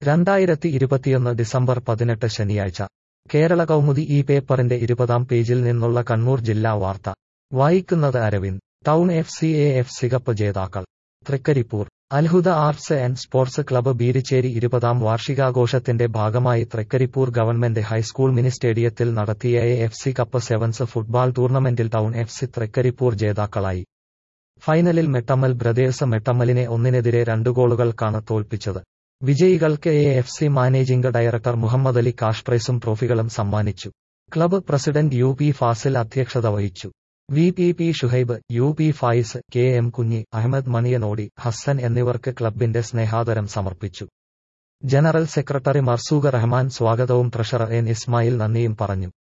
രണ്ടായിരത്തി ഇരുപത്തിയൊന്ന് ഡിസംബർ പതിനെട്ട് ശനിയാഴ്ച കേരള കൗമുദി ഈ പേപ്പറിന്റെ ഇരുപതാം പേജിൽ നിന്നുള്ള കണ്ണൂർ ജില്ലാ വാർത്ത വായിക്കുന്നത് Aravind town F C A F C cup ജേതാക്കൾ Trikaripur Alhuda arts and sports club Beerichery ഇരുപതാം വാർഷികാഘോഷത്തിന്റെ ഭാഗമായി തൃക്കരിപ്പൂർ ഗവൺമെന്റ് ഹൈസ്കൂൾ മിനി സ്റ്റേഡിയത്തിൽ നടത്തിയ A F C cup sevens football ടൂർണമെന്റിൽ ടൗൺ എഫ് സി തൃക്കരിപ്പൂർ ജേതാക്കളായി ഫൈനലിൽ മെട്ടമ്മൽ ബ്രദേഴ്സ് മെട്ടമ്മലിനെ ഒന്നിനെതിരെ രണ്ട് ഗോളുകൾക്കാണ് തോൽപ്പിച്ചത് വിജയികൾക്ക് A F C managing director Muhammad Ali cash പ്രൈസും ട്രോഫികളും സമ്മാനിച്ചു club president U P Fazil അധ്യക്ഷത വഹിച്ചു V P P Shuhaib U P Faiz K M Kunhi Ahmed മണിയനോടി Hassan എന്നിവർക്ക് ക്ലബിന്റെ സ്നേഹാദരം സമർപ്പിച്ചു ജനറൽ സെക്രട്ടറി മർസൂഖ റഹ്മാൻ സ്വാഗതവും ട്രഷറർ എൻ ഇസ്മായിൽ നന്ദിയും പറഞ്ഞു